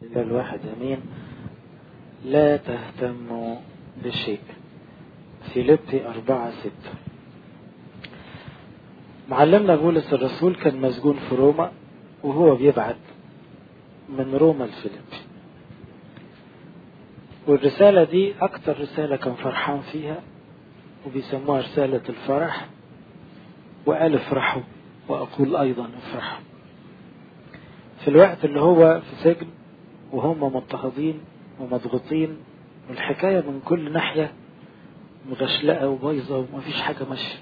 الواحد أمين لا تهتموا بشيء فيليبي أربعة ستة معلمنا بولس الرسول كان مسجون في روما وهو بيبعت من روما لفيليبي والرسالة دي أكتر رسالة كان فرحان فيها وبيسموها رسالة الفرح وقال افرحوا وأقول أيضا افرحوا في الوقت اللي هو في سجن وهم مضطهدين ومضغوطين والحكاية من كل ناحية مغشلقة وبايظة ومفيش حاجة ماشية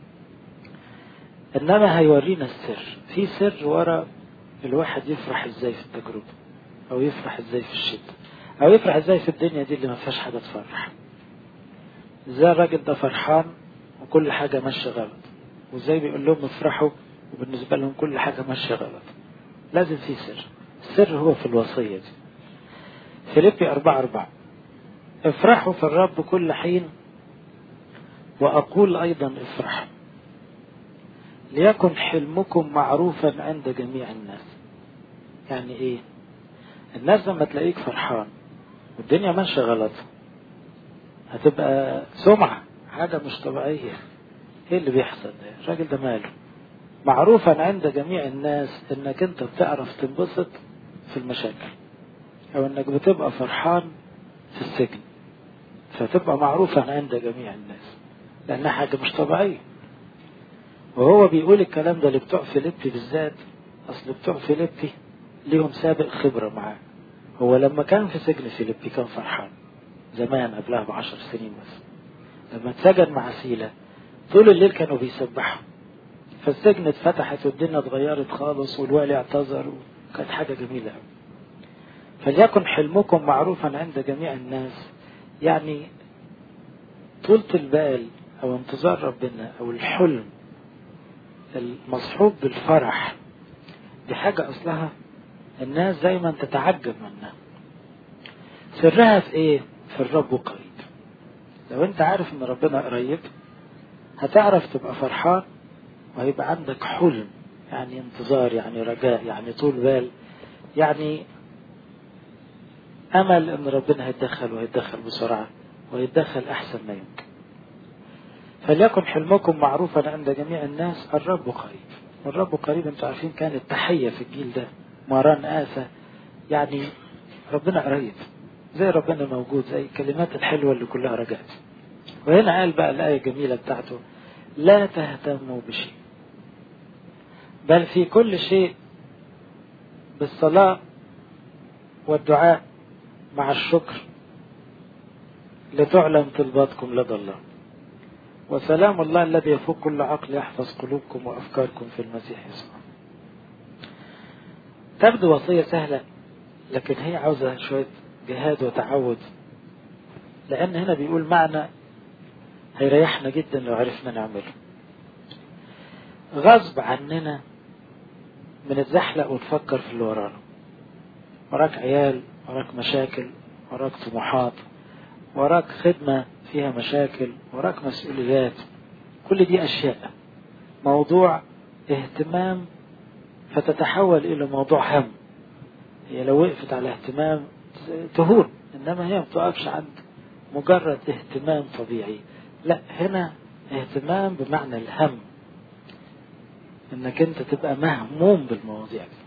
إنما هيورينا السر في سر ورا الواحد يفرح ازاي في التجربة أو يفرح ازاي في الشدة أو يفرح ازاي في الدنيا دي اللي ما فيهاش حاجة تفرح ازاي الراجل ده فرحان وكل حاجة ماشية غلط وازاي بيقول لهم افرحوا وبالنسبة لهم كل حاجة ماشية غلط لازم في سر السر هو في الوصية دي فيليبي أربعة أربعة افرحوا في الرب كل حين وأقول أيضا افرحوا ليكن حلمكم معروفا عند جميع الناس يعني ايه الناس لما تلاقيك فرحان والدنيا ماشية غلط هتبقى سمعة حاجة مش طبيعية ايه اللي بيحصل ده الراجل ده ماله معروفا عند جميع الناس انك انت بتعرف تنبسط في المشاكل او انك بتبقى فرحان في السجن فتبقى معروفا عند جميع الناس لانها حاجة مش طبيعية وهو بيقول الكلام ده لبتوع فيليبي بالذات اصل بتوع فيليبي ليهم سابق خبرة معاه هو لما كان في سجن فيليبي كان فرحان زمان قبلها بعشر سنين بس لما اتسجن مع سيلة طول الليل كانوا بيسبحوا فالسجن اتفتحت والدنيا اتغيرت خالص والوالي اعتذر وكانت حاجة جميلة قوي فليكن حلمكم معروفا عند جميع الناس يعني طولة البال او انتظار ربنا او الحلم المصحوب بالفرح دي حاجة اصلها الناس دايما تتعجب منها سرها في ايه في الرب قريب لو انت عارف ان ربنا قريب هتعرف تبقى فرحان وهيبقى عندك حلم يعني انتظار يعني رجاء يعني طول بال يعني امل ان ربنا هيتدخل وهيتدخل بسرعه ويتدخل احسن ما يمكن فليكن حلمكم معروفا عند جميع الناس الرب قريب والرب قريب انتوا عارفين كانت تحيه في الجيل ده ماران آسى يعني ربنا قريب زي ربنا موجود زي الكلمات الحلوة اللي كلها رجعت وهنا قال بقى الآية الجميلة بتاعته لا تهتموا بشيء بل في كل شيء بالصلاة والدعاء مع الشكر لتعلم طلباتكم لدى الله وسلام الله الذي يفوق كل عقل يحفظ قلوبكم وأفكاركم في المسيح يسوع تبدو وصية سهلة لكن هي عاوزة شوية جهاد وتعود لأن هنا بيقول معنى هيريحنا جدا لو عرفنا نعمله غصب عننا بنتزحلق ونفكر في اللي ورانا وراك عيال وراك مشاكل وراك طموحات وراك خدمة فيها مشاكل وراك مسؤوليات كل دي أشياء موضوع اهتمام فتتحول إلى موضوع هم هي لو وقفت على اهتمام تهون إنما هي ما بتقفش عند مجرد اهتمام طبيعي لا هنا اهتمام بمعنى الهم انك انت تبقى مهموم بالمواضيع دي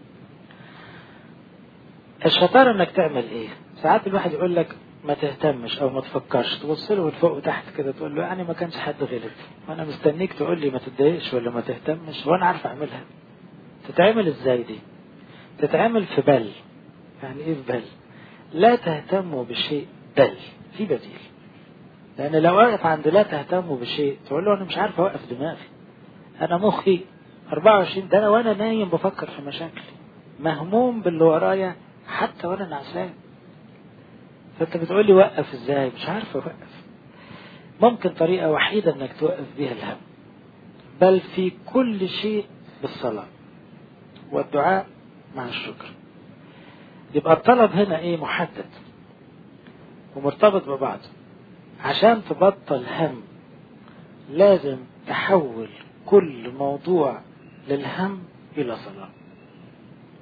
الشطارة انك تعمل ايه ساعات الواحد يقول لك ما تهتمش او ما تفكرش تبص له من فوق وتحت كده تقول له يعني ما كانش حد غلط وانا مستنيك تقول لي ما تتضايقش ولا ما تهتمش وانا عارف اعملها تتعمل ازاي دي تتعمل في بل يعني ايه في بل لا تهتموا بشيء بل في بديل لان لو واقف عند لا تهتموا بشيء تقول له انا مش عارف اوقف دماغي انا مخي 24 ده انا وانا نايم بفكر في مشاكلي مهموم باللي ورايا حتى وانا نعسان فانت بتقول لي وقف ازاي مش عارف اوقف ممكن طريقه وحيده انك توقف بيها الهم بل في كل شيء بالصلاه والدعاء مع الشكر يبقى الطلب هنا ايه محدد ومرتبط ببعضه عشان تبطل هم لازم تحول كل موضوع للهم الى صلاه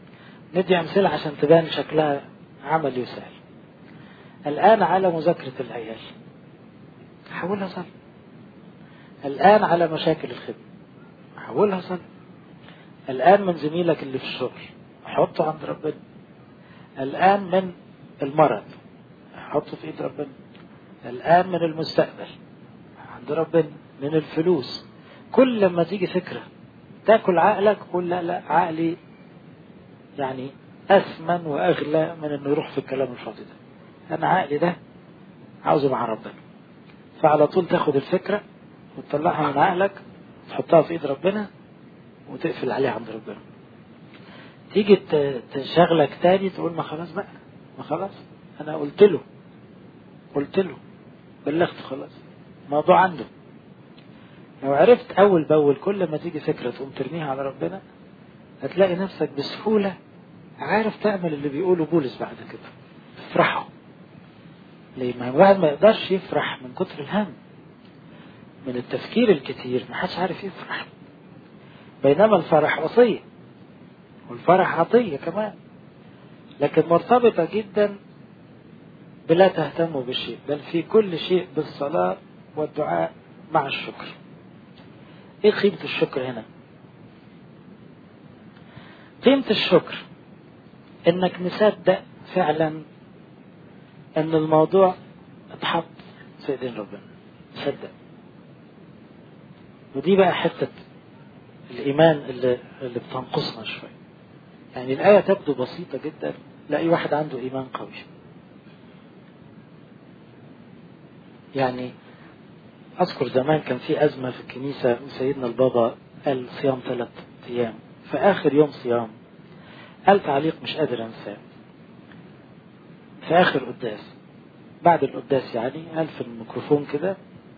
ندي أمثلة عشان تبان شكلها عملي وسهل الآن على مذاكرة العيال حولها صلاة الآن على مشاكل الخدمة حولها صلاة الآن من زميلك اللي في الشغل حطه عند ربنا الآن من المرض حطه في ايد ربنا الآن من المستقبل عند ربنا من الفلوس كل لما تيجي فكرة تاكل عقلك قول لا لا عقلي يعني أثمن وأغلى من إنه يروح في الكلام الفاضي ده أنا عقلي ده عاوزه مع ربنا فعلى طول تاخد الفكرة وتطلعها من عقلك تحطها في ايد ربنا وتقفل عليها عند ربنا تيجي تشغلك تاني تقول ما خلاص بقى ما خلاص انا قلت له قلت له بلغت خلاص الموضوع عنده لو عرفت اول باول كل ما تيجي فكره تقوم ترميها على ربنا هتلاقي نفسك بسهوله عارف تعمل اللي بيقوله بولس بعد كده تفرحه ليه ما الواحد ما يقدرش يفرح من كتر الهم من التفكير الكتير ما حدش عارف يفرح بينما الفرح وصية والفرح عطية كمان لكن مرتبطة جدا بلا تهتموا بالشيء بل في كل شيء بالصلاة والدعاء مع الشكر ايه قيمة الشكر هنا قيمة الشكر انك مصدق فعلا ان الموضوع اتحط في ايدين ربنا صدق ودي بقى حتة الإيمان اللي, اللي بتنقصنا شوية يعني الآية تبدو بسيطة جدا لا أي واحد عنده إيمان قوي يعني أذكر زمان كان في أزمة في الكنيسة وسيدنا البابا قال صيام ثلاث أيام في آخر يوم صيام قال تعليق مش قادر أنساه في آخر قداس بعد القداس يعني قال في الميكروفون كده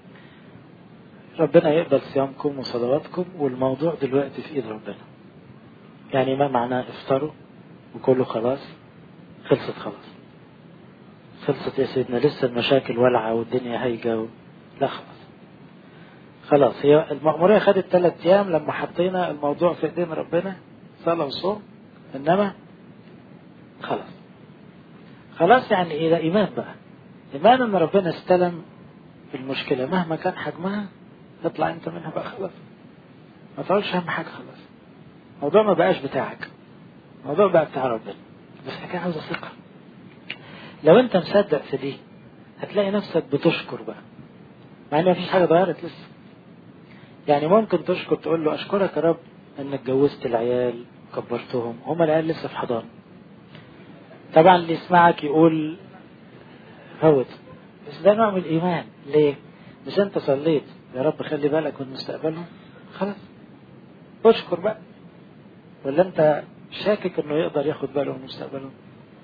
ربنا يقبل صيامكم وصلواتكم والموضوع دلوقتي في ايد ربنا يعني ما معناه افطروا وكله خلاص خلصت خلاص خلصت يا سيدنا لسه المشاكل ولعة والدنيا هايجة و... لا خلاص خلاص هي المأمورية خدت ثلاث أيام لما حطينا الموضوع في إيدين ربنا صلاة وصوم إنما خلاص خلاص يعني إيه ده إيمان بقى إيمان إن ربنا استلم المشكلة مهما كان حجمها اطلع انت منها بقى خلاص ما تقولش اهم حاجه خلاص الموضوع ما بقاش بتاعك الموضوع بقى بتاع ربنا بس حكايه عاوزه ثقه لو انت مصدق في دي هتلاقي نفسك بتشكر بقى مع ان مفيش حاجه اتغيرت لسه يعني ممكن تشكر تقول له اشكرك يا رب انك جوزت العيال كبرتهم هم العيال لسه في حضانه طبعا اللي يسمعك يقول فوت بس ده نوع من الايمان ليه مش انت صليت يا رب خلي بالك من مستقبلهم خلاص اشكر بقى ولا انت شاكك انه يقدر ياخد باله من مستقبلهم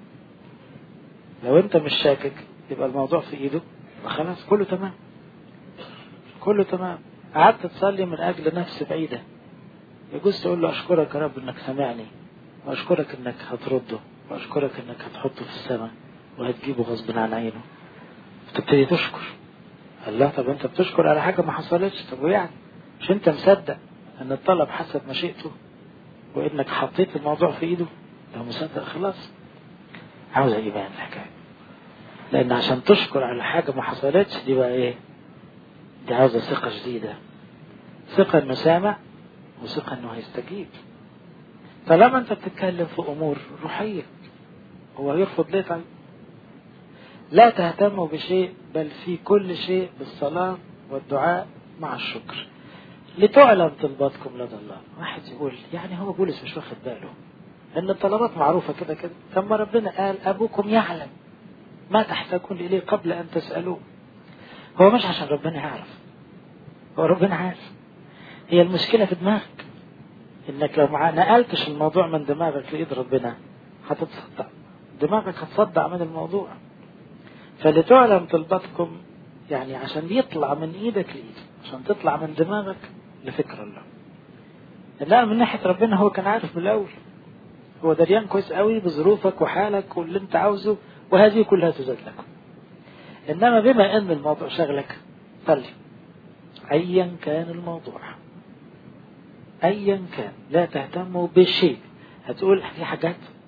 لو انت مش شاكك يبقى الموضوع في ايده خلاص كله تمام كله تمام قعدت تصلي من اجل نفس بعيدة يجوز تقول له اشكرك يا رب انك سامعني واشكرك انك هترده واشكرك انك هتحطه في السماء وهتجيبه غصب عن عينه تبتدي تشكر الله طب انت بتشكر على حاجه ما حصلتش طب ويعني مش انت مصدق ان الطلب حسب مشيئته وانك حطيت الموضوع في ايده لو مصدق خلاص عاوز ايمان الحكايه لان عشان تشكر على حاجه ما حصلتش دي بقى ايه دي عاوزه ثقه جديده ثقه انه سامع وثقه انه هيستجيب طالما انت بتتكلم في امور روحيه هو يرفض ليه طيب لا تهتموا بشيء بل في كل شيء بالصلاة والدعاء مع الشكر لتعلم طلباتكم لدى الله واحد يقول يعني هو بولس مش واخد باله ان الطلبات معروفة كده كده ثم ربنا قال ابوكم يعلم ما تحتاجون اليه قبل ان تسألوه هو مش عشان ربنا يعرف هو ربنا عارف هي المشكلة في دماغك انك لو ما نقلتش الموضوع من دماغك لايد ربنا هتتصدع دماغك هتصدع من الموضوع فلتعلم طلباتكم يعني عشان يطلع من ايدك لايد عشان تطلع من دماغك لفكر الله لا من ناحية ربنا هو كان عارف من الأول هو دريان كويس قوي بظروفك وحالك واللي انت عاوزه وهذه كلها تزاد لكم إنما بما أن الموضوع شغلك صلي أيا كان الموضوع أيا كان لا تهتموا بشيء هتقول في حاجات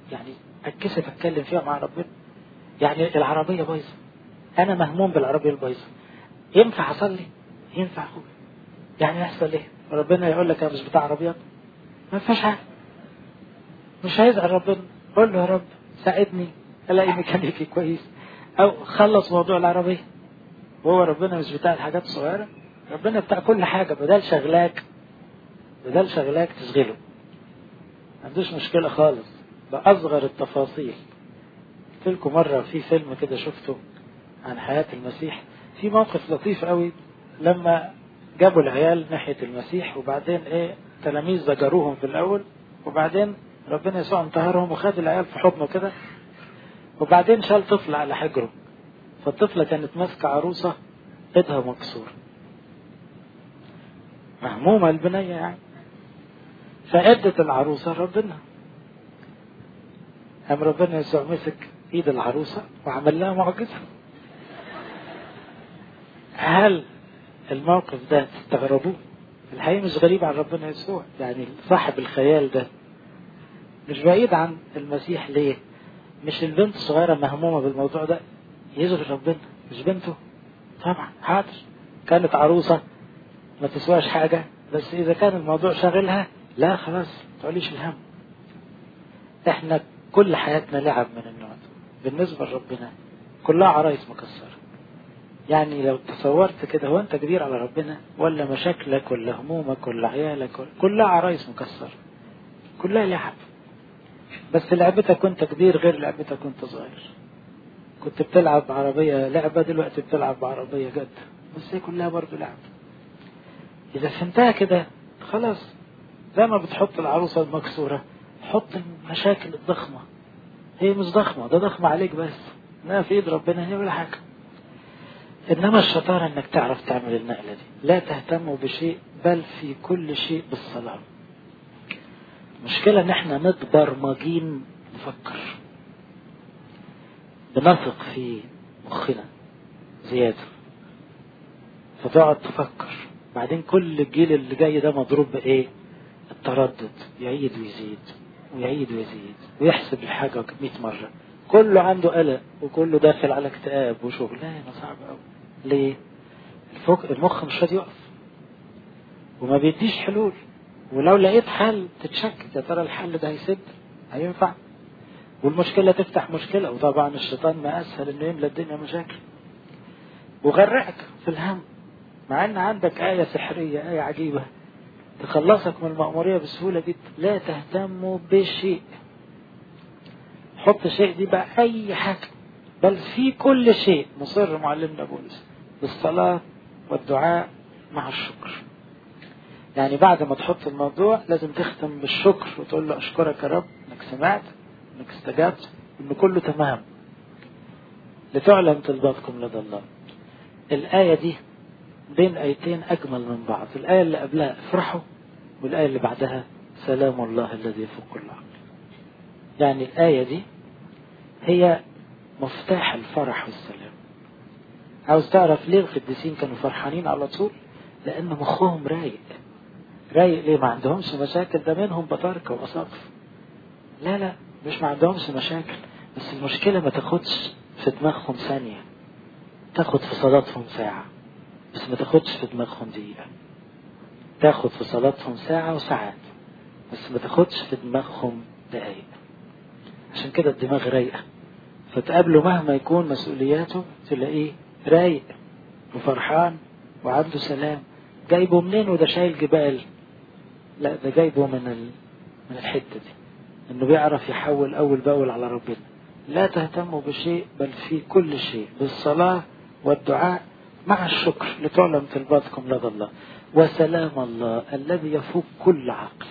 يعني اتكسف اتكلم فيها مع ربنا يعني العربيه بايظه انا مهموم بالعربيه البايظه ينفع اصلي ينفع اخويا يعني يحصل ايه ربنا يقول لك انا مش بتاع عربيات ما فيهاش حاجه مش هيزعل ربنا قول له يا رب ساعدني الاقي ميكانيكي كويس او خلص موضوع العربيه وهو ربنا مش بتاع الحاجات الصغيره ربنا بتاع كل حاجه بدل شغلاك بدل شغلاك تشغله ما عندوش مشكله خالص باصغر التفاصيل قلت لكم مره في فيلم كده شفته عن حياه المسيح في موقف لطيف قوي لما جابوا العيال ناحيه المسيح وبعدين ايه تلاميذ زجروهم في الاول وبعدين ربنا يسوع انتهرهم وخد العيال في حضنه كده وبعدين شال طفل على حجره فالطفلة كانت ماسكة عروسة ايدها مكسورة مهمومة البنية يعني فأدت العروسة ربنا قام ربنا يسوع مسك ايد العروسة وعمل لها معجزة هل الموقف ده تستغربوه الحقيقة مش غريب عن ربنا يسوع يعني صاحب الخيال ده مش بعيد عن المسيح ليه مش البنت الصغيرة مهمومة بالموضوع ده يشغل ربنا مش بنته طبعا حاضر كانت عروسة ما تسواش حاجة بس إذا كان الموضوع شاغلها لا خلاص تقوليش الهم احنا كل حياتنا لعب من النوع ده بالنسبة لربنا كلها عرايس مكسرة يعني لو تصورت كده هو انت كبير على ربنا ولا مشاكلك ولا همومك ولا عيالك كلها عرايس مكسرة كلها لعب بس لعبتك وانت كبير غير لعبتك وانت صغير كنت بتلعب بعربية لعبة دلوقتي بتلعب بعربية جد بس هي كلها برضه لعب إذا فهمتها كده خلاص زي ما بتحط العروسة المكسورة حط المشاكل الضخمة هي مش ضخمة ده ضخمة عليك بس ما في ايد ربنا هي ولا حاجة إنما الشطارة إنك تعرف تعمل النقلة دي لا تهتموا بشيء بل في كل شيء بالصلاة المشكلة إن إحنا متبرمجين نفكر بنثق في مخنا زيادة فتقعد تفكر بعدين كل الجيل اللي جاي ده مضروب بإيه؟ التردد يعيد ويزيد ويعيد ويزيد ويحسب الحاجة 100 مرة كله عنده قلق وكله داخل على اكتئاب وشغلانة صعبة قوي ليه؟ الفوق المخ مش راضي يقف وما بيديش حلول ولو لقيت حل تتشكك يا ترى الحل ده هيسد هينفع والمشكلة تفتح مشكلة وطبعا الشيطان ما أسهل إنه يملى الدنيا مشاكل وغرقك في الهم مع إن عندك آية سحرية آية عجيبة تخلصك من المأمورية بسهولة جدا لا تهتموا بشيء حط شيء دي بقى أي حاجة بل في كل شيء مصر معلمنا بولس بالصلاة والدعاء مع الشكر يعني بعد ما تحط الموضوع لازم تختم بالشكر وتقول له أشكرك يا رب إنك سمعت إنك استجبت إن كله تمام لتعلم طلباتكم لدى الله الآية دي بين آيتين أجمل من بعض الآية اللي قبلها افرحوا والآية اللي بعدها سلام الله الذي يفوق كل عقل يعني الآية دي هي مفتاح الفرح والسلام عاوز تعرف ليه القديسين كانوا فرحانين على طول لأن مخهم رايق رايق ليه ما عندهمش مشاكل ده منهم بطاركة وأساقف لا لا مش ما عندهمش مشاكل بس المشكلة ما تاخدش في دماغهم ثانية تاخد في صلاتهم ساعة بس ما تاخدش في دماغهم دقيقة تاخد في صلاتهم ساعة وساعات بس ما تاخدش في دماغهم دقايق عشان كده الدماغ رايقة فتقابله مهما يكون مسؤولياته تلاقيه رايق وفرحان وعنده سلام جايبه منين وده شايل جبال لا ده جايبه من ال... من الحتة دي انه بيعرف يحول اول باول على ربنا لا تهتموا بشيء بل في كل شيء بالصلاة والدعاء مع الشكر لتعلم طلباتكم لدى الله وسلام الله الذي يفوق كل عقل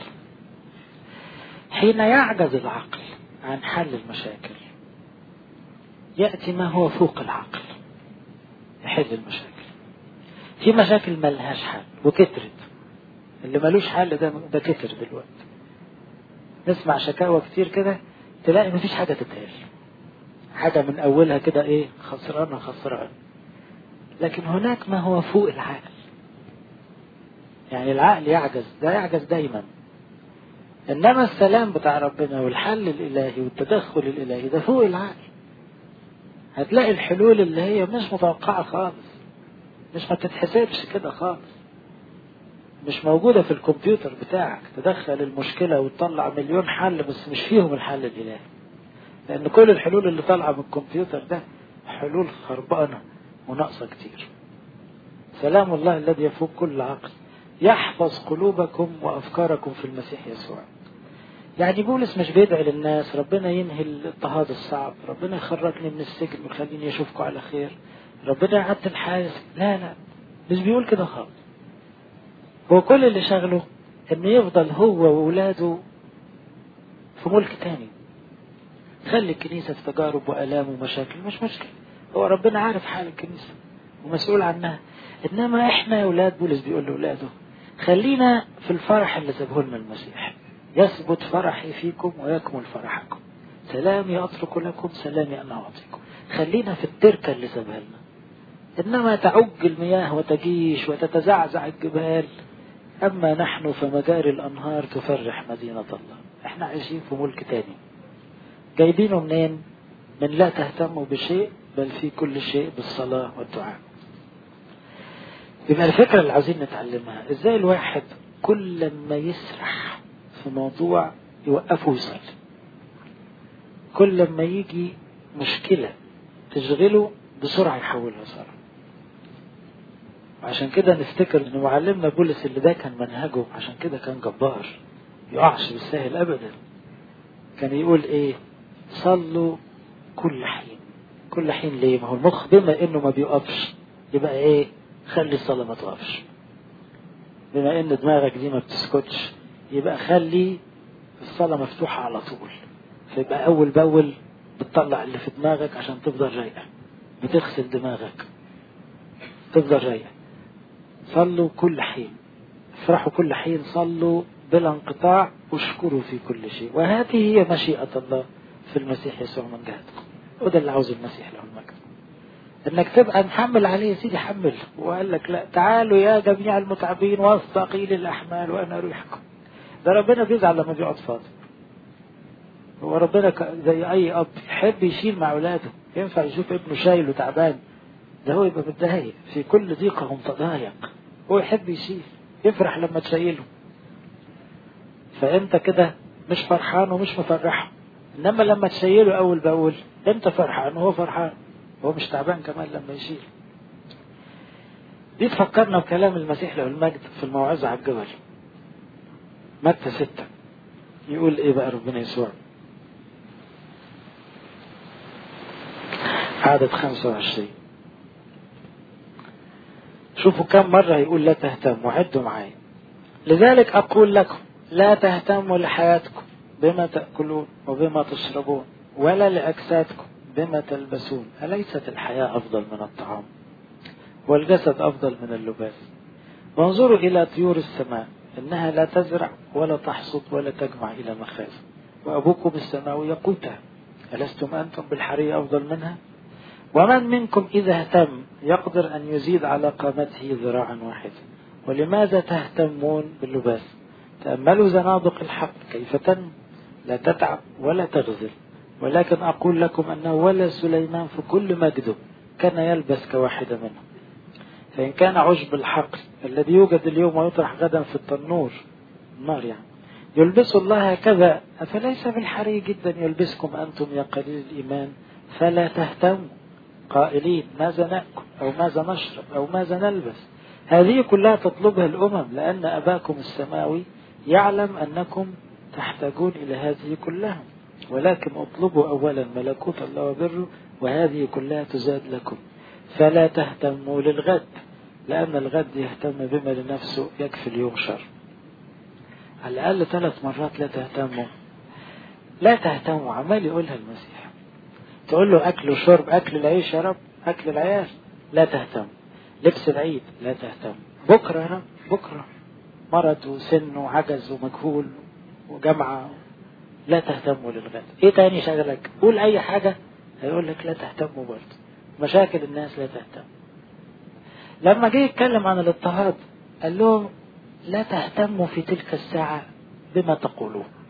حين يعجز العقل عن حل المشاكل يأتي ما هو فوق العقل يحل المشاكل في مشاكل ملهاش حل وكترت اللي ملوش حل ده ده كتر دلوقتي نسمع شكاوى كتير كده تلاقي مفيش حاجة تتقال حاجة من أولها كده إيه خسرانة خسران لكن هناك ما هو فوق العقل يعني العقل يعجز ده يعجز دايما إنما السلام بتاع ربنا والحل الإلهي والتدخل الإلهي ده فوق العقل هتلاقي الحلول اللي هي مش متوقعة خالص مش ما تتحسبش كده خالص مش موجودة في الكمبيوتر بتاعك تدخل المشكلة وتطلع مليون حل بس مش فيهم الحل الإلهي لأن كل الحلول اللي طالعة من الكمبيوتر ده حلول خربانة وناقصة كتير سلام الله الذي يفوق كل عقل يحفظ قلوبكم وأفكاركم في المسيح يسوع يعني بولس مش بيدعي للناس ربنا ينهي الاضطهاد الصعب ربنا يخرجني من السجن ويخليني اشوفكم على خير ربنا يعدل حارس لا لا مش بيقول كده خالص هو كل اللي شغله انه يفضل هو واولاده في ملك تاني خلي الكنيسة في تجارب وآلام ومشاكل مش مشكلة هو ربنا عارف حال الكنيسة ومسؤول عنها إنما إحنا يا أولاد بولس بيقول لأولاده خلينا في الفرح اللي سابه لنا المسيح يثبت فرحي فيكم ويكمل فرحكم سلامي أترك لكم سلامي أنا أعطيكم خلينا في التركة اللي سابها لنا إنما تعج المياه وتجيش وتتزعزع الجبال أما نحن فمجاري الأنهار تفرح مدينة الله إحنا عايشين في ملك تاني جايبينه منين من لا تهتموا بشيء بل في كل شيء بالصلاة والدعاء يبقى الفكرة اللي عاوزين نتعلمها ازاي الواحد كل ما يسرح في موضوع يوقفه ويصلي كل ما يجي مشكلة تشغله بسرعة يحولها صلاة عشان كده نفتكر ان معلمنا بولس اللي ده كان منهجه عشان كده كان جبار يقعش بالسهل ابدا كان يقول ايه صلوا كل حين كل حين ليه ما هو المخ بما انه ما بيقفش يبقى ايه خلي الصلاة ما تقفش بما ان دماغك دي ما بتسكتش يبقى خلي الصلاة مفتوحة على طول فيبقى اول باول بتطلع اللي في دماغك عشان تفضل رايقة بتغسل دماغك تفضل رايقة صلوا كل حين افرحوا كل حين صلوا بلا انقطاع واشكروا في كل شيء وهذه هي مشيئة الله في المسيح يسوع من جهتكم وده اللي عاوز المسيح له المجد انك تبقى محمل عليه يا سيدي حمل وقال لك لا تعالوا يا جميع المتعبين والثقيل الاحمال وانا اريحكم ده ربنا بيزعل لما بيقعد فاضي هو ربنا زي اي اب يحب يشيل مع اولاده ينفع يشوف ابنه شايل وتعبان ده هو يبقى متضايق في كل ضيقه متضايق هو يحب يشيل يفرح لما تشيله فانت كده مش فرحان ومش مفرحه انما لما تشيله اول باول انت فرحان وهو فرحان هو مش تعبان كمان لما يشيل دي تفكرنا بكلام المسيح له المجد في الموعظة على الجبل متى ستة يقول ايه بقى ربنا يسوع عدد 25 شوفوا كم مرة يقول لا تهتموا عدوا معايا لذلك أقول لكم لا تهتموا لحياتكم بما تأكلون وبما تشربون ولا لأجسادكم بما تلبسون أليست الحياة أفضل من الطعام والجسد أفضل من اللباس وانظروا إلى طيور السماء إنها لا تزرع ولا تحصد ولا تجمع إلى مخازن وأبوكم السماوي يقوتها ألستم أنتم بالحرية أفضل منها ومن منكم إذا اهتم يقدر أن يزيد على قامته ذراعا واحدا ولماذا تهتمون باللباس تأملوا زنادق الحق كيف تنمو لا تتعب ولا تغزل ولكن أقول لكم أنه ولا سليمان في كل مجده كان يلبس كواحدة منهم فإن كان عشب الحقل الذي يوجد اليوم ويطرح غدا في التنور النار يعني يلبس الله هكذا أفليس بالحري جدا يلبسكم أنتم يا قليل الإيمان فلا تهتموا قائلين ماذا نأكل أو ماذا نشرب أو ماذا نلبس هذه كلها تطلبها الأمم لأن أباكم السماوي يعلم أنكم تحتاجون إلى هذه كلها ولكن اطلبوا أولا ملكوت الله وبره وهذه كلها تزاد لكم فلا تهتموا للغد لأن الغد يهتم بما لنفسه يكفي اليوم شر على الأقل ثلاث مرات لا تهتموا لا تهتموا عمال يقولها المسيح تقول له أكل وشرب أكل العيش يا رب أكل العيال لا تهتم لبس العيد لا تهتم بكرة يا رب بكرة مرض وسن وعجز ومجهول وجامعة لا تهتموا للغد ايه تاني شغلك قول اي حاجة هيقول لك لا تهتموا برضه مشاكل الناس لا تهتم لما جه يتكلم عن الاضطهاد قال لهم لا تهتموا في تلك الساعة بما تقولون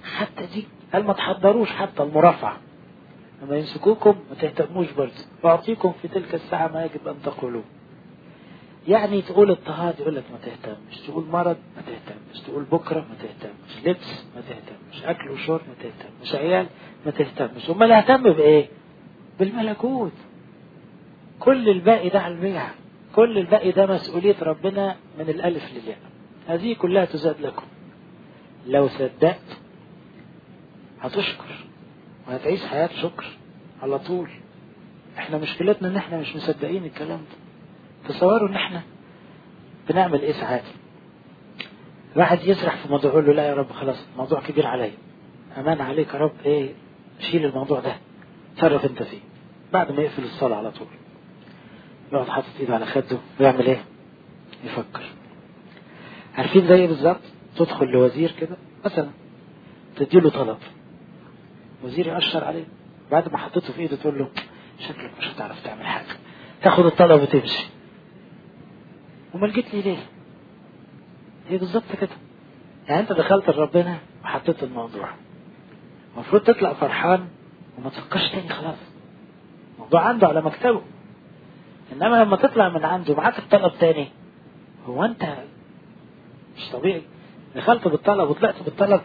حتى دي قال ما تحضروش حتى المرافعة لما يمسكوكم ما تهتموش برضه وأعطيكم في تلك الساعة ما يجب أن تقولوه يعني تقول اضطهاد يقول لك ما تهتمش تقول مرض ما تهتمش تقول بكرة ما تهتمش لبس ما تهتمش أكل وشرب ما تهتمش عيال ما تهتمش امال اهتم بإيه بالملكوت كل الباقي ده على البيع كل الباقي ده مسؤولية ربنا من الألف للياء هذه كلها تزاد لكم لو صدقت هتشكر وهتعيش حياة شكر على طول احنا مشكلتنا ان احنا مش مصدقين الكلام ده تصوروا ان احنا بنعمل ايه ساعات واحد يسرح في موضوع يقول له لا يا رب خلاص الموضوع كبير عليا امان عليك يا رب ايه شيل الموضوع ده تصرف انت فيه بعد ما يقفل الصلاة على طول يقعد حاطط ايده على خده ويعمل ايه يفكر عارفين زي بالظبط تدخل لوزير كده مثلا تديله طلب وزير يأشر عليه بعد ما حطيته في ايده تقول له شكلك مش هتعرف تعمل حاجة تاخد الطلب وتمشي وما جيت لي ليه هي بالظبط كده يعني انت دخلت لربنا وحطيت الموضوع المفروض تطلع فرحان وما تفكرش تاني خلاص الموضوع عنده على مكتبه انما لما تطلع من عنده معاك الطلب تاني هو انت مش طبيعي دخلت بالطلب وطلعت بالطلب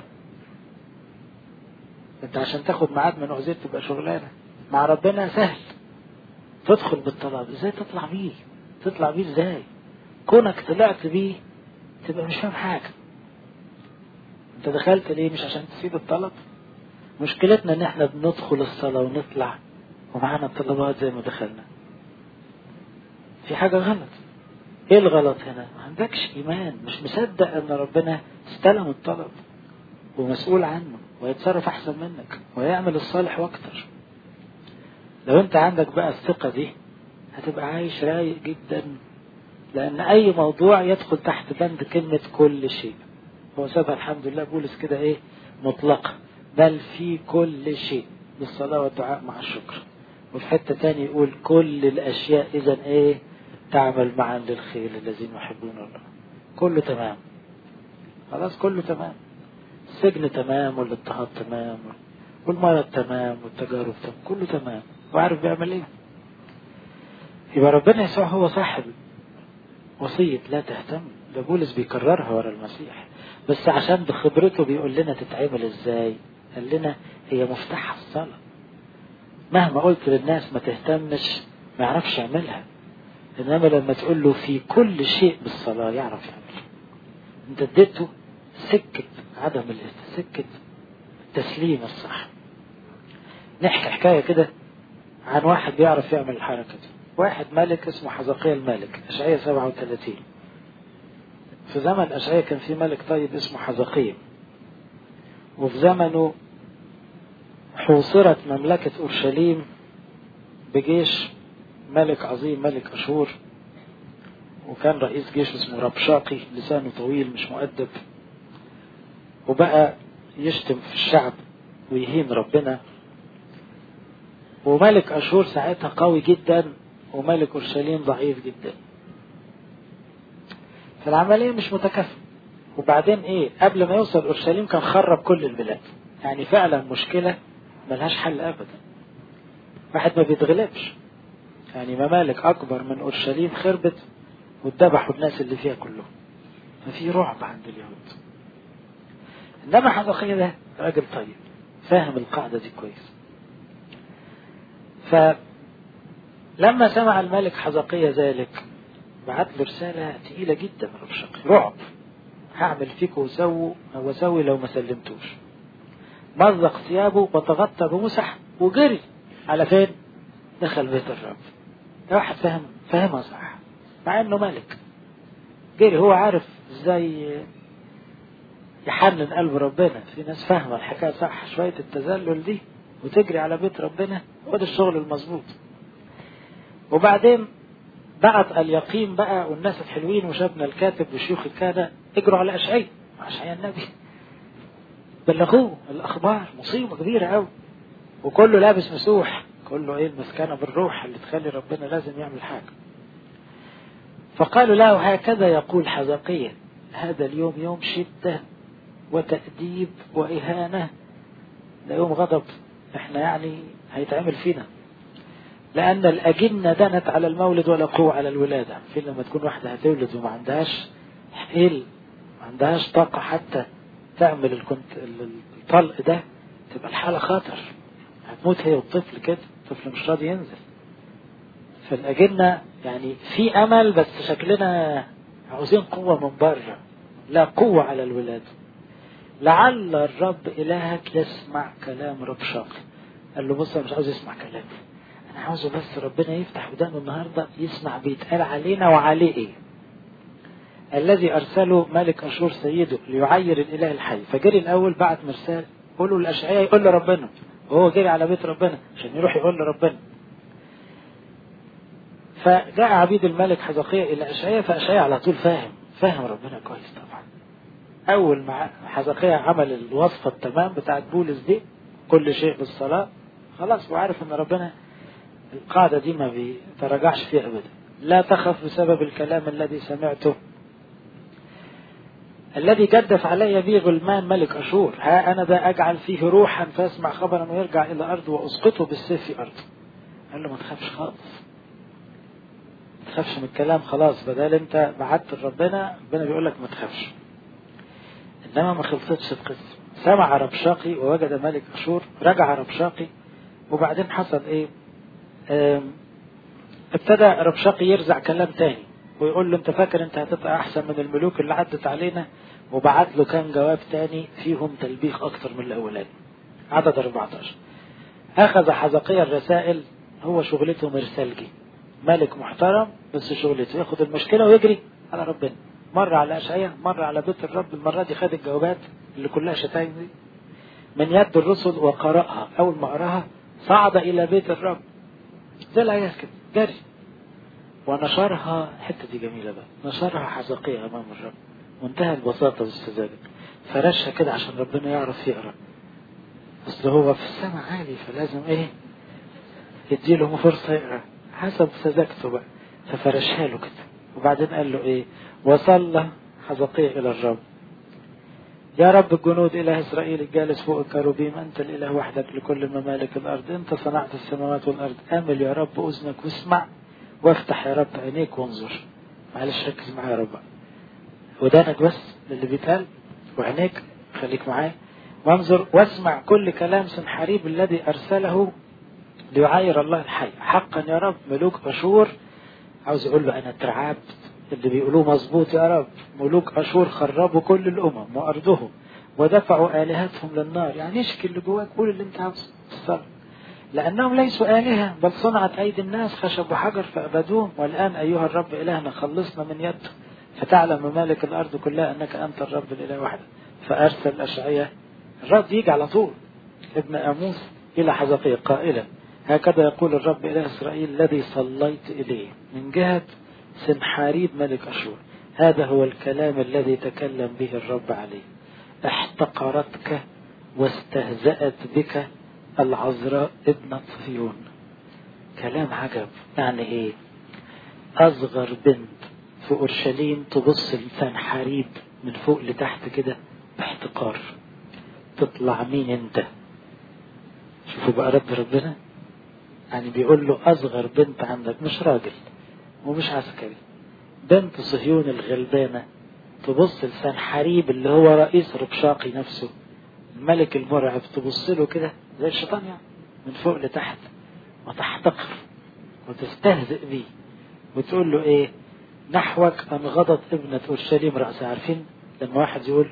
انت عشان تاخد ميعاد من وزير تبقى شغلانه مع ربنا سهل تدخل بالطلب ازاي تطلع بيه تطلع بيه ازاي كونك طلعت بيه تبقى مش فاهم حاجه انت دخلت ليه مش عشان تسيب الطلب مشكلتنا ان احنا بندخل الصلاه ونطلع ومعانا الطلبات زي ما دخلنا في حاجه غلط ايه الغلط هنا ما عندكش ايمان مش مصدق ان ربنا استلم الطلب ومسؤول عنه ويتصرف احسن منك ويعمل الصالح واكتر لو انت عندك بقى الثقة دي هتبقى عايش رايق جدا لان اي موضوع يدخل تحت بند كلمة كل شيء هو سابها الحمد لله بولس كده ايه مطلقة بل في كل شيء بالصلاة والدعاء مع الشكر وفي حتة تاني يقول كل الاشياء اذا ايه تعمل معا للخير الذين يحبون الله كله تمام خلاص كله تمام السجن تمام والاضطهاد تمام والمرض تمام والتجارب تمام كله تمام وعارف بيعمل ايه يبقى ربنا يسوع هو صاحب وصية لا تهتم ده بولس بيكررها ورا المسيح بس عشان بخبرته بيقول لنا تتعمل ازاي قال لنا هي مفتاح الصلاة مهما قلت للناس ما تهتمش ما يعرفش يعملها انما لما تقول له في كل شيء بالصلاة يعرف يعمل انت اديته سكة عدم سكة التسليم الصح نحكي حكاية كده عن واحد بيعرف يعمل الحركة دي واحد ملك اسمه حزقية الملك أشعية 37 في زمن أشعية كان في ملك طيب اسمه حزقية وفي زمنه حوصرت مملكة أورشليم بجيش ملك عظيم ملك أشور وكان رئيس جيش اسمه ربشاقي لسانه طويل مش مؤدب وبقى يشتم في الشعب ويهين ربنا وملك أشور ساعتها قوي جدا وملك أورشليم ضعيف جدا فالعملية مش متكافئة وبعدين ايه قبل ما يوصل أورشليم كان خرب كل البلاد يعني فعلا مشكلة ملهاش حل أبدا واحد ما بيتغلبش يعني ممالك أكبر من أورشليم خربت واتذبحوا الناس اللي فيها كلهم ففي رعب عند اليهود انما حزقية ده راجل طيب فاهم القاعدة دي كويس فلما سمع الملك حزقية ذلك بعت له رسالة تقيلة جدا من ربشقي رعب هعمل فيك وسوي وسوي لو ما سلمتوش مزق ثيابه وتغطى بمسح وجري على فين؟ دخل بيت الرب ده واحد فاهم فاهمها صح مع انه ملك جري هو عارف ازاي يحنن قلب ربنا في ناس فاهمه الحكايه صح شويه التذلل دي وتجري على بيت ربنا هو ده الشغل المظبوط وبعدين بعت اليقين بقى والناس الحلوين وشابنا الكاتب وشيوخ الكهنة اجروا على أشعية أشعية النبي بلغوه الأخبار مصيبة كبيرة أوي وكله لابس مسوح كله ايه المسكنة بالروح اللي تخلي ربنا لازم يعمل حاجة فقالوا له هكذا يقول حزقية هذا اليوم يوم شدة وتأديب وإهانة ده يوم غضب احنا يعني هيتعمل فينا لأن الأجنة دنت على المولد ولا قوة على الولادة في لما تكون واحدة هتولد وما عندهاش حيل ما عندهاش طاقة حتى تعمل الكنت الطلق ده تبقى الحالة خطر هتموت هي والطفل كده الطفل مش راضي ينزل فالأجنة يعني في أمل بس شكلنا عاوزين قوة من بره لا قوة على الولادة لعل الرب إلهك يسمع كلام رب شاقي قال له بص أنا مش عاوز يسمع كلامي أنا عاوزه بس ربنا يفتح ودانه النهاردة يسمع بيتقال علينا وعليه إيه الذي أرسله ملك أشور سيده ليعير الإله الحي فجري الأول بعت مرسال قولوا الأشعياء يقول لربنا وهو جري على بيت ربنا عشان يروح يقول لربنا فجاء عبيد الملك حزقية إلى أشعياء فأشعياء على طول فاهم فاهم ربنا كويس طبعا أول ما حزقية عمل الوصفة التمام بتاعت بولس دي كل شيء بالصلاة خلاص وعارف إن ربنا القاعدة دي ما بيتراجعش فيها أبدا لا تخف بسبب الكلام الذي سمعته الذي جدف علي به غلمان ملك أشور ها أنا ذا أجعل فيه روحا فيسمع خبرا ويرجع إلى أرضه وأسقطه بالسيف في أرضه قال له ما تخافش خالص ما تخافش من الكلام خلاص بدل أنت بعت لربنا ربنا بيقول لك ما تخافش إنما ما خلصتش القصة سمع ربشاقي ووجد ملك أشور رجع ربشاقي وبعدين حصل إيه ابتدى ربشاقي يرزع كلام تاني ويقول له انت فاكر انت هتبقى احسن من الملوك اللي عدت علينا وبعت له كام جواب تاني فيهم تلبيخ اكتر من الاولاني عدد 14 اخذ حزقية الرسائل هو شغلته مرسلجي ملك محترم بس شغلته ياخد المشكلة ويجري على ربنا مرة على أشعية مرة على بيت الرب المرة دي خد الجوابات اللي كلها شتايم دي من يد الرسل وقرأها أول ما قراها صعد إلى بيت الرب زي العيال كده جري ونشرها الحتة دي جميلة بقى نشرها حزقية أمام الرب منتهى البساطة والسذاجة فرشها كده عشان ربنا يعرف يقرأ أصل هو في السماء عالي فلازم إيه يديله فرصة يقرأ حسب سذاجته بقى ففرشها له كده وبعدين قال له إيه وصلى حزقية إلى الرب يا رب الجنود إله إسرائيل الجالس فوق الكروبيم أنت الإله وحدك لكل ممالك الأرض أنت صنعت السماوات والأرض آمل يا رب أذنك واسمع وافتح يا رب عينيك وانظر معلش ركز معايا يا رب ودانك بس للي بيتقال وعينيك خليك معايا وانظر واسمع كل كلام سنحريب الذي أرسله ليعاير الله الحي حقا يا رب ملوك أشور عاوز يقول له أنا اترعبت اللي بيقولوه مظبوط يا رب ملوك أشور خربوا كل الأمم وأرضهم ودفعوا آلهتهم للنار يعني اشكي اللي جواك قول اللي انت عاوزه الصلاة لأنهم ليسوا آلهة بل صنعت أيدي الناس خشب وحجر فأبدوهم والآن أيها الرب إلهنا خلصنا من يده فتعلم ممالك الأرض كلها أنك أنت الرب الإله وحده فأرسل أشعية الرب يجي على طول ابن أموس إلى حزقية قائلا هكذا يقول الرب إله إسرائيل الذي صليت إليه من جهة سنحاريب ملك أشور هذا هو الكلام الذي تكلم به الرب عليه احتقرتك واستهزأت بك العذراء ابنة صهيون كلام عجب يعني ايه اصغر بنت في اورشليم تبص لسان حريب من فوق لتحت كده باحتقار تطلع مين انت شوفوا بقى رب ربنا يعني بيقول له اصغر بنت عندك مش راجل ومش عسكري بنت صهيون الغلبانه تبص لسان حريب اللي هو رئيس ربشاقي نفسه الملك المرعب تبص له كده زي الشيطان يعني من فوق لتحت وتحتقر وتستهزئ بيه وتقول له ايه نحوك انغضت ابنة اورشليم رأسها عارفين لما واحد يقول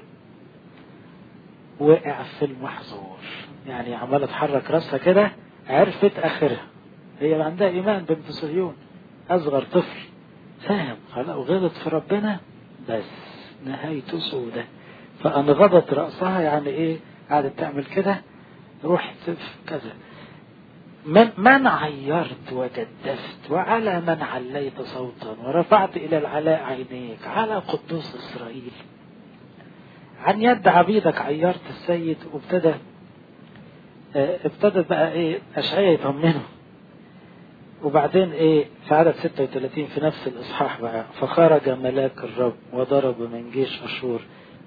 وقع في المحظور يعني عمالة تحرك راسها كده عرفت اخرها هي عندها ايمان بنت صهيون اصغر طفل فاهم خلاص وغلط في ربنا بس نهايته سودة فانغضت رأسها يعني ايه قعدت تعمل كده رحت في كذا من, من عيرت وجدفت وعلى من عليت صوتا ورفعت إلى العلاء عينيك على قدوس إسرائيل عن يد عبيدك عيرت السيد وابتدى اه ابتدى بقى ايه أشعية يطمنه وبعدين ايه في عدد 36 في نفس الإصحاح بقى فخرج ملاك الرب وضرب من جيش أشور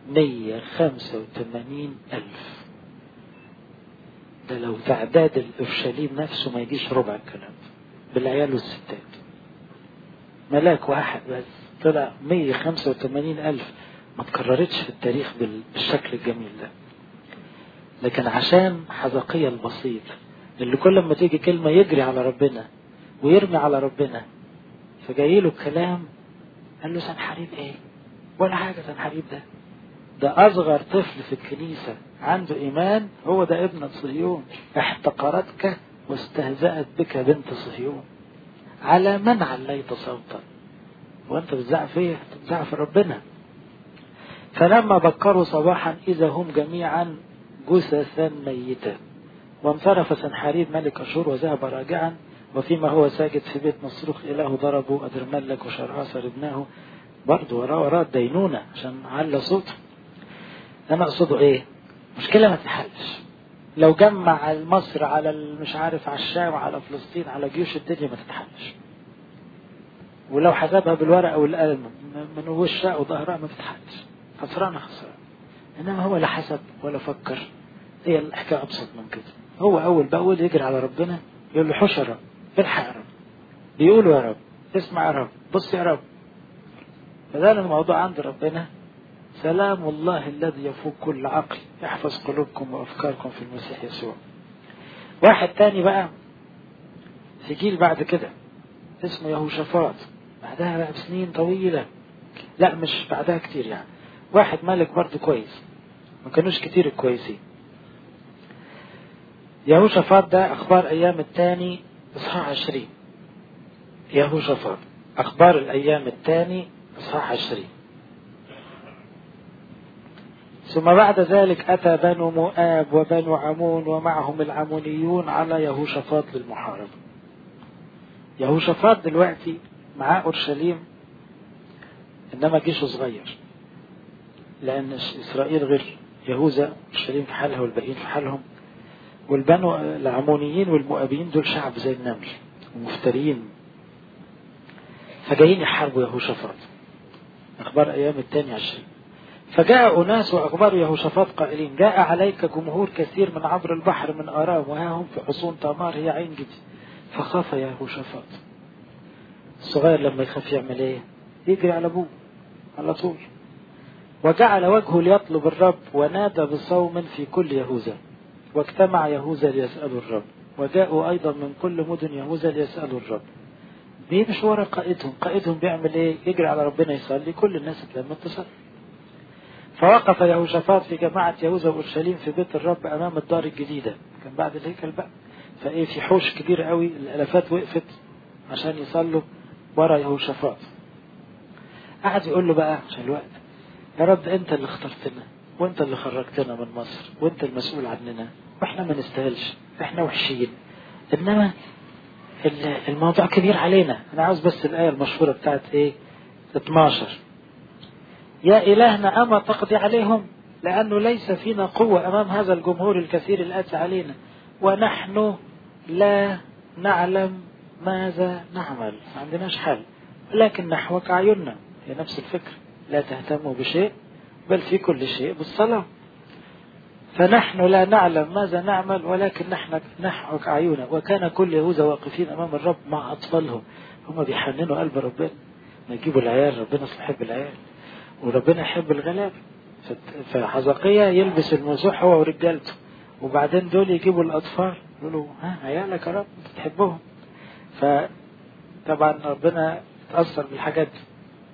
185 ألف ده لو تعداد الأورشليم نفسه ما يجيش ربع الكلام بالعيال والستات ملاك واحد بس طلع 185 ألف ما تكررتش في التاريخ بالشكل الجميل ده لكن عشان حذقية البسيط اللي كل ما تيجي كلمة يجري على ربنا ويرمي على ربنا فجاي له الكلام قال له سنحريب ايه ولا حاجة سنحريب ده ده أصغر طفل في الكنيسة عنده إيمان هو ده ابن صهيون احتقرتك واستهزأت بك بنت صهيون على من عليت صوتا وانت بتزعف ايه بتزعف ربنا فلما بكروا صباحا إذا هم جميعا جثثا ميتا وانصرف سنحاريب ملك أشور وذهب راجعا وفيما هو ساجد في بيت مصروخ إله ضربه أدرملك وشرعاصر ابنه برضه وراه وراه الدينونة عشان على صوته أنا أقصده إيه؟ مشكلة ما تتحلش لو جمع مصر على مش عارف على الشام على فلسطين على جيوش الدنيا ما تتحلش ولو حسبها بالورقة والقلم من وشها وظهرها ما تتحلش خسرانة خسرانة إنما هو لا حسب ولا فكر هي الحكاية أبسط من كده هو أول بأول يجري على ربنا يقول له حش يا رب الحق يا رب بيقولوا يا رب اسمع يا رب بص يا رب فده الموضوع عند ربنا سلام الله الذي يفوق كل عقل يحفظ قلوبكم وأفكاركم في المسيح يسوع واحد تاني بقى في جيل بعد كده اسمه يهوشافاط بعدها بقى بسنين طويلة لا مش بعدها كتير يعني واحد ملك برضه كويس ما كانوش كتير الكويسين يهوشافاط ده أخبار أيام التاني إصحاح عشرين يهوشافاط أخبار الأيام التاني إصحاح عشرين ثم بعد ذلك أتى بنو مؤاب وبنو عمون ومعهم العمونيون على يهوشافاط للمحاربة يهوشافاط دلوقتي معاه أورشليم إنما جيشه صغير لأن إسرائيل غير يهوذا أورشليم في حالها والباقيين في حالهم والبنو العمونيين والمؤابيين دول شعب زي النمل ومفترين فجايين يحاربوا يهوشافاط أخبار أيام الثاني عشرين فجاء أناس وأخبار يهوشافاط قائلين جاء عليك جمهور كثير من عبر البحر من آرام وها هم في حصون تمار هي عين جدي فخاف يهوشافاط الصغير لما يخاف يعمل ايه يجري على ابوه على طول وجعل وجهه ليطلب الرب ونادى بصوم في كل يهوذا واجتمع يهوذا ليسألوا الرب وجاءوا أيضا من كل مدن يهوذا ليسألوا الرب بيمشوا ورا قائدهم قائدهم بيعمل ايه يجري على ربنا يصلي كل الناس اتلمت تصلي فوقف يهوشافاط في جماعة يهوذا وأورشليم في بيت الرب أمام الدار الجديدة كان بعد الهيكل بقى فإيه في حوش كبير قوي الألفات وقفت عشان يصلوا ورا يهوشافاط قعد يقول له بقى عشان الوقت يا رب أنت اللي اخترتنا وأنت اللي خرجتنا من مصر وأنت المسؤول عننا وإحنا ما نستاهلش إحنا وحشين إنما الموضوع كبير علينا أنا عاوز بس الآية المشهورة بتاعت إيه 12 يا إلهنا أما تقضي عليهم لأنه ليس فينا قوة أمام هذا الجمهور الكثير الآتي علينا ونحن لا نعلم ماذا نعمل ما عندناش حل ولكن نحوك أعيننا هي نفس الفكرة لا تهتموا بشيء بل في كل شيء بالصلاة فنحن لا نعلم ماذا نعمل ولكن نحن نحوك أعيننا وكان كل يهوذا واقفين أمام الرب مع أطفالهم هم بيحننوا قلب ربنا ما يجيبوا العيال ربنا يحب العيال وربنا يحب الغلابة فحزقية يلبس المسوح هو ورجالته وبعدين دول يجيبوا الأطفال يقولوا ها عيالك يا رب بتحبهم فطبعا ربنا تأثر بالحاجات دي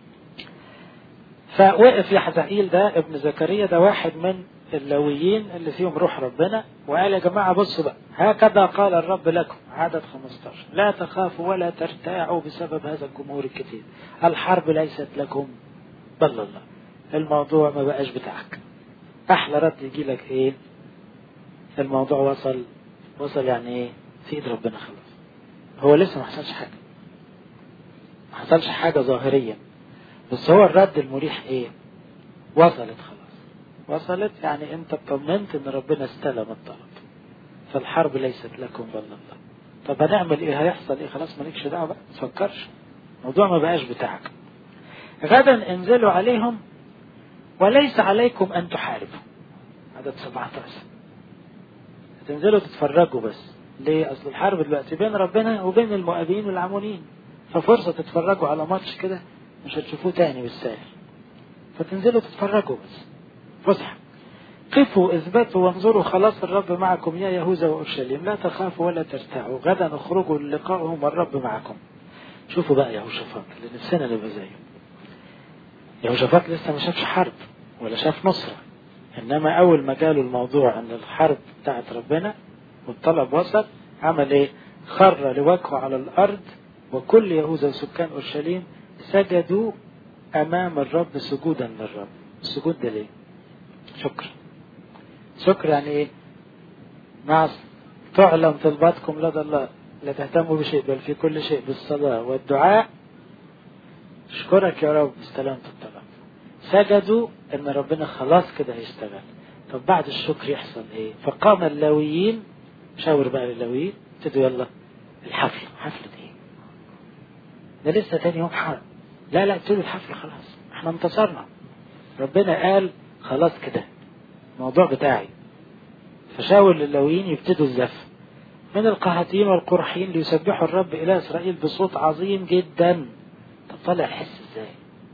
فوقف يحزقيل ده ابن زكريا ده واحد من اللويين اللي فيهم روح ربنا وقال يا جماعة بصوا بقى هكذا قال الرب لكم عدد 15 لا تخافوا ولا ترتاعوا بسبب هذا الجمهور الكثير الحرب ليست لكم بل الله الموضوع ما بقاش بتاعك احلى رد يجي لك ايه الموضوع وصل وصل يعني ايه في ايد ربنا خلاص هو لسه ما حصلش حاجه ما حصلش حاجه ظاهريا بس هو الرد المريح ايه وصلت خلاص وصلت يعني انت اطمنت ان ربنا استلم الطلب فالحرب ليست لكم بل الله طب هنعمل ايه هيحصل ايه خلاص مالكش دعوه بقى ما تفكرش الموضوع ما بقاش بتاعك غدا انزلوا عليهم وليس عليكم أن تحاربوا عدد 17 هتنزلوا تتفرجوا بس ليه أصل الحرب دلوقتي بين ربنا وبين المؤابين والعمونين ففرصة تتفرجوا على ماتش كده مش هتشوفوه تاني بالسهل فتنزلوا تتفرجوا بس فسحة قفوا اثبتوا وانظروا خلاص الرب معكم يا يهوذا واورشليم لا تخافوا ولا ترتعوا غدا اخرجوا للقائهم والرب معكم شوفوا بقى يهوشافاط اللي نفسنا نبقى زيه يهوشافاط لسه ما شافش حرب ولا شاف نصرة انما اول ما جاله الموضوع ان الحرب بتاعت ربنا والطلب وصل عمل ايه خر لوجهه على الارض وكل يهوذا وسكان اورشليم سجدوا امام الرب سجودا للرب السجود ده ليه شكر شكر يعني ايه نعم تعلم طلباتكم لدى الله لا تهتموا بشيء بل في كل شيء بالصلاة والدعاء اشكرك يا رب استلمت الطلب سجدوا ان ربنا خلاص كده هيشتغل طب بعد الشكر يحصل ايه فقام اللاويين شاور بقى للاويين ابتدوا يلا الحفلة حفلة ايه ده لسه تاني يوم حرب لا لا ابتدوا الحفلة خلاص احنا انتصرنا ربنا قال خلاص كده الموضوع بتاعي فشاور للاويين يبتدوا الزف من القهاتين والقرحين ليسبحوا الرب إله إسرائيل بصوت عظيم جدا طب طالع الحس ازاي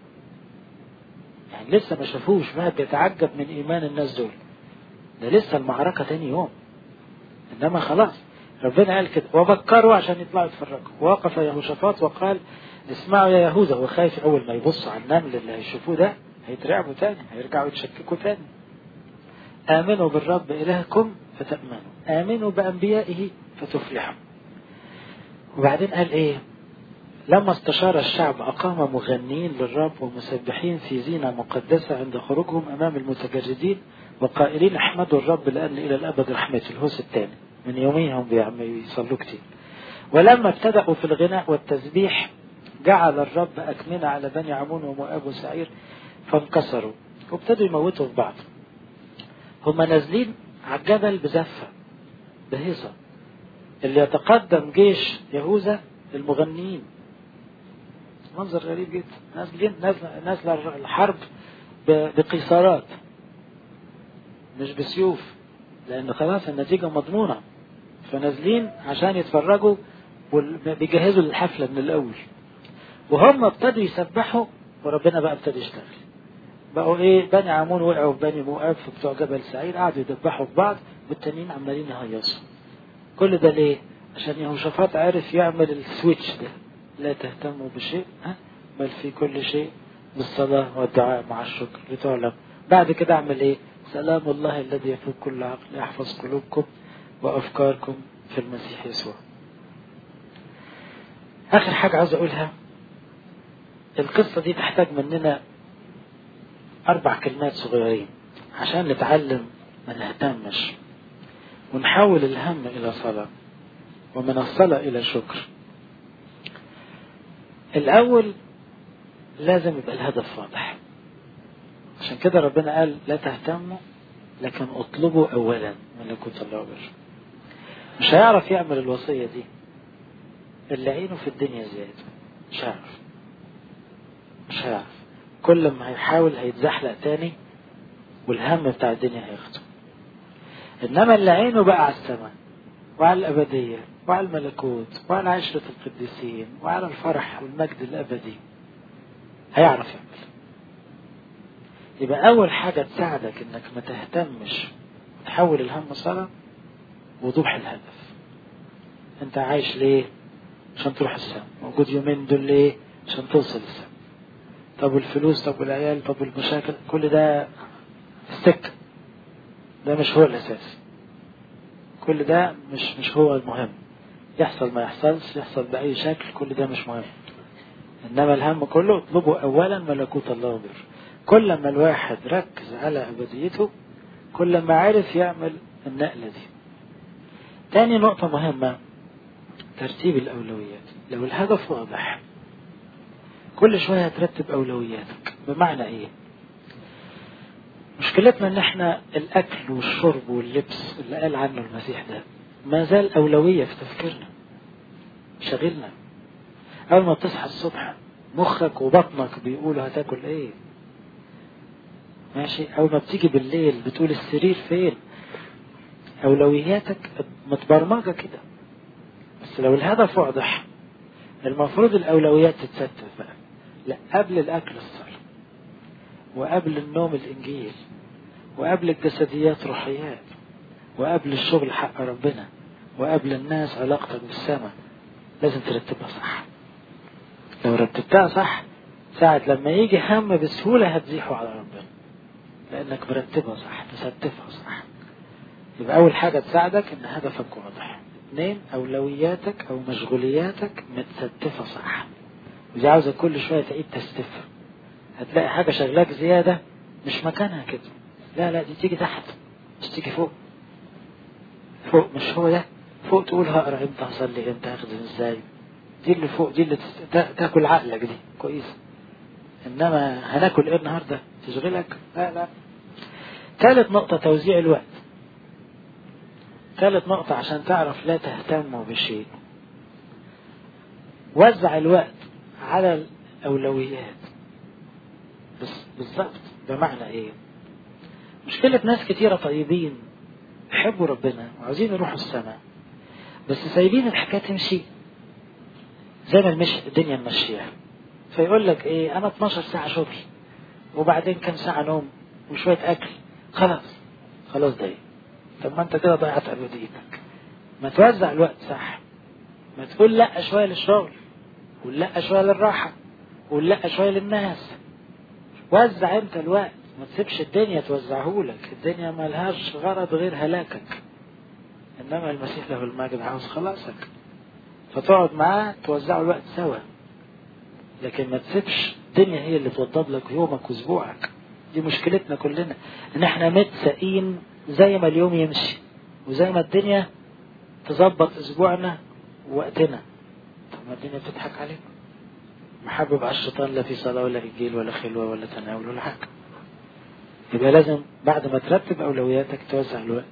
يعني لسه ما شافوش ما بيتعجب من إيمان الناس دول ده لسه المعركة تاني يوم إنما خلاص ربنا قال كده وبكروا عشان يطلعوا يتفرجوا وقف يهوشافاط وقال اسمعوا يا يهوذا هو خايف أول ما يبصوا على النمل اللي هيشوفوه ده هيترعبوا تاني هيرجعوا يتشككوا تاني آمنوا بالرب إلهكم فتأمنوا آمنوا بأنبيائه فتفلحوا وبعدين قال إيه لما استشار الشعب أقام مغنين للرب ومسبحين في زينة مقدسة عند خروجهم أمام المتجردين وقائلين احمدوا الرب لأن إلى الأبد رحمته الهوس الثاني من يوميهم بيصلوا كتير ولما ابتدأوا في الغناء والتسبيح جعل الرب أكمنة على بني عمون ومؤاب وسعير فانكسروا وابتدوا يموتوا في بعض هم نازلين على الجبل بزفة بهيصة اللي يتقدم جيش يهوذا المغنيين منظر غريب جدا نازلين نازلة الحرب بقيصارات مش بسيوف لأن خلاص النتيجة مضمونة فنازلين عشان يتفرجوا وبيجهزوا للحفلة من الأول وهم ابتدوا يسبحوا وربنا بقى ابتدى يشتغل بقوا ايه بني عمون وقعوا في بني مؤاب في بتوع جبل سعيد قعدوا يدبحوا في بعض والتانيين عمالين يهيصوا كل ده ليه؟ عشان يهوشافاط عارف يعمل السويتش ده لا تهتموا بشيء ها بل في كل شيء بالصلاة والدعاء مع الشكر لتعلم بعد كده اعمل ايه؟ سلام الله الذي يفوق كل عقل يحفظ قلوبكم وافكاركم في المسيح يسوع. اخر حاجة عاوز اقولها القصة دي تحتاج مننا أربع كلمات صغيرين عشان نتعلم ما نهتمش ونحول الهم إلى صلاة ومن الصلاة إلى شكر الأول لازم يبقى الهدف واضح عشان كده ربنا قال لا تهتموا لكن اطلبوا أولا ملكوت الله وبره مش هيعرف يعمل الوصية دي اللي عينه في الدنيا زيادة مش هيعرف مش هيعرف كل ما هيحاول هيتزحلق تاني والهم بتاع الدنيا هياخده انما اللي عينه بقى على السماء وعلى الابديه وعلى الملكوت وعلى عشره القديسين وعلى الفرح والمجد الابدي هيعرف يعمل يبقى اول حاجه تساعدك انك ما تهتمش تحول الهم صلاه وضوح الهدف انت عايش ليه عشان تروح السماء موجود يومين دول ليه عشان توصل السماء طب والفلوس طب والعيال طب والمشاكل كل ده السكة ده مش هو الأساس كل ده مش مش هو المهم يحصل ما يحصلش يحصل بأي شكل كل ده مش مهم إنما الهم كله اطلبوا أولا ملكوت الله وبر كل ما الواحد ركز على أبديته كل ما عرف يعمل النقلة دي تاني نقطة مهمة ترتيب الأولويات لو الهدف واضح كل شوية ترتب أولوياتك بمعنى إيه مشكلتنا إن إحنا الأكل والشرب واللبس اللي قال عنه المسيح ده ما زال أولوية في تفكيرنا شغلنا أول ما بتصحى الصبح مخك وبطنك بيقولوا هتاكل إيه ماشي أول ما بتيجي بالليل بتقول السرير فين أولوياتك متبرمجة كده بس لو الهدف واضح المفروض الأولويات تتستف بقى لا قبل الأكل الصلاة وقبل النوم الإنجيل وقبل الجسديات روحيات وقبل الشغل حق ربنا وقبل الناس علاقتك بالسماء لازم ترتبها صح لو رتبتها صح ساعة لما يجي هم بسهولة هتزيحه على ربنا لأنك مرتبها صح تستفها صح يبقى أول حاجة تساعدك إن هدفك واضح اثنين أولوياتك أو مشغولياتك متستفة صح ودي عاوزة كل شوية تعيد تستفها هتلاقي حاجة شغلاك زيادة مش مكانها كده لا لا دي تيجي تحت مش تيجي فوق فوق مش هو ده فوق تقول هقرا امتى هصلي امتى اخدم ازاي دي اللي فوق دي اللي تست... تاكل عقلك دي كويس انما هناكل ايه النهارده تشغلك لا لا ثالث نقطة توزيع الوقت ثالث نقطة عشان تعرف لا تهتم بشيء وزع الوقت على الأولويات بس بالظبط بمعنى ايه مشكلة ناس كتيرة طيبين يحبوا ربنا وعاوزين يروحوا السماء بس سايبين الحكاية تمشي زي ما المش... الدنيا ماشية فيقول لك ايه انا 12 ساعة شغل وبعدين كم ساعة نوم وشوية اكل خلاص خلاص ده طب ما انت كده ضيعت ابديتك ما توزع الوقت صح ما تقول لا شوية للشغل ولا شوية للراحة ولا شوية للناس وزع انت الوقت ما تسيبش الدنيا توزعهولك الدنيا ملهاش غرض غير هلاكك انما المسيح له المجد عاوز خلاصك فتقعد معاه توزعوا الوقت سوا لكن ما تسيبش الدنيا هي اللي توضب لك يومك واسبوعك دي مشكلتنا كلنا ان احنا متسقين زي ما اليوم يمشي وزي ما الدنيا تظبط اسبوعنا ووقتنا طب ما الدنيا بتضحك عليك محبب على الشيطان لا في صلاة ولا إنجيل ولا خلوة ولا تناول ولا حاجة يبقى لازم بعد ما ترتب أولوياتك توزع الوقت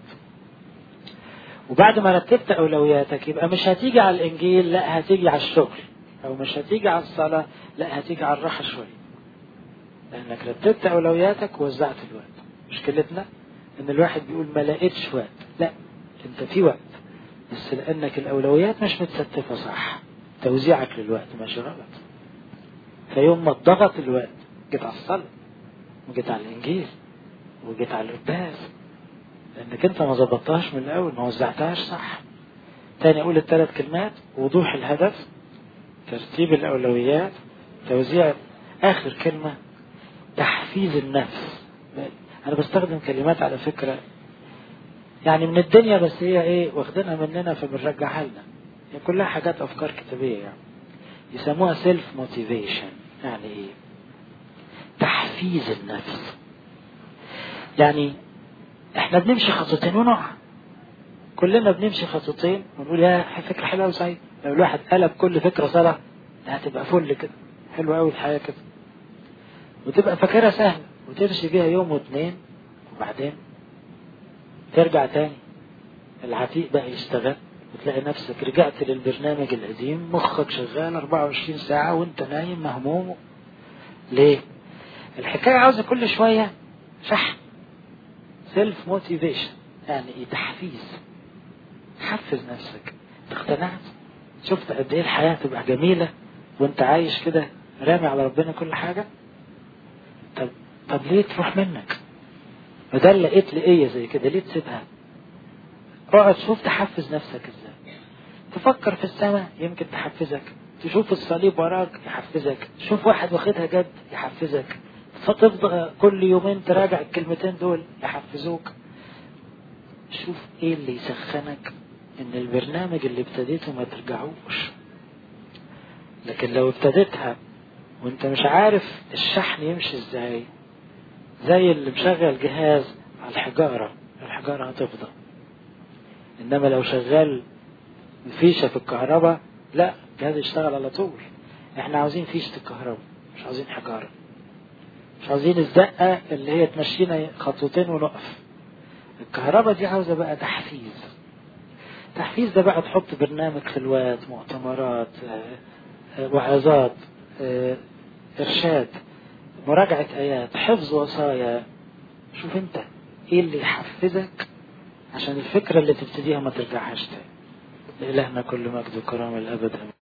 وبعد ما رتبت أولوياتك يبقى مش هتيجي على الإنجيل لا هتيجي على الشغل أو مش هتيجي على الصلاة لا هتيجي على الراحة شوية لأنك رتبت أولوياتك ووزعت الوقت مشكلتنا إن الواحد بيقول ما لقيتش وقت لا أنت في وقت بس لأنك الأولويات مش متستفة صح توزيعك للوقت ماشي غلط فيوم ما اتضغط الوقت جيت على الصلاة وجيت على الإنجيل وجيت على القداس لأنك أنت ما ظبطتهاش من الأول ما وزعتهاش صح تاني أقول الثلاث كلمات وضوح الهدف ترتيب الأولويات توزيع آخر كلمة تحفيز النفس أنا بستخدم كلمات على فكرة يعني من الدنيا بس هي إيه واخدينها مننا فبنرجعها لنا هي كلها حاجات أفكار كتابية يعني يسموها سيلف موتيفيشن يعني إيه تحفيز النفس يعني احنا بنمشي خطوتين ونقع كلنا بنمشي خطوتين ونقول يا فكرة حلوة وسعيد لو الواحد قلب كل فكرة صلاة هتبقى فل كده حلوة قوي الحياة كده وتبقى فاكرها سهلة وتمشي بيها يوم واثنين وبعدين ترجع تاني العتيق بقى يشتغل وتلاقي نفسك رجعت للبرنامج القديم مخك شغال 24 ساعة وانت نايم مهموم ليه؟ الحكاية عاوزة كل شوية شحن سيلف موتيفيشن يعني ايه تحفيز حفز نفسك اقتنعت شفت قد ايه الحياة تبقى جميلة وانت عايش كده رامي على ربنا كل حاجة طب طب ليه تروح منك بدل لقيت لقية زي كده ليه تسيبها اقعد شوف تحفز نفسك ازاي تفكر في السماء يمكن تحفزك تشوف الصليب وراك يحفزك شوف واحد واخدها جد يحفزك فتفضل كل يومين تراجع الكلمتين دول يحفزوك شوف ايه اللي يسخنك ان البرنامج اللي ابتديته ما ترجعوش لكن لو ابتديتها وانت مش عارف الشحن يمشي ازاي زي اللي مشغل جهاز على الحجارة الحجارة هتفضى انما لو شغال فيشة في الكهرباء لا الجهاز يشتغل على طول احنا عاوزين فيشة الكهرباء مش عاوزين حجارة مش عاوزين الزقة اللي هي تمشينا خطوتين ونقف الكهرباء دي عاوزة بقى تحفيز تحفيز ده بقى تحط برنامج خلوات مؤتمرات وعظات إرشاد مراجعة آيات حفظ وصايا شوف انت ايه اللي يحفزك عشان الفكرة اللي تبتديها ما ترجعهاش تاني لإلهنا كل مجد وكرامة الأبد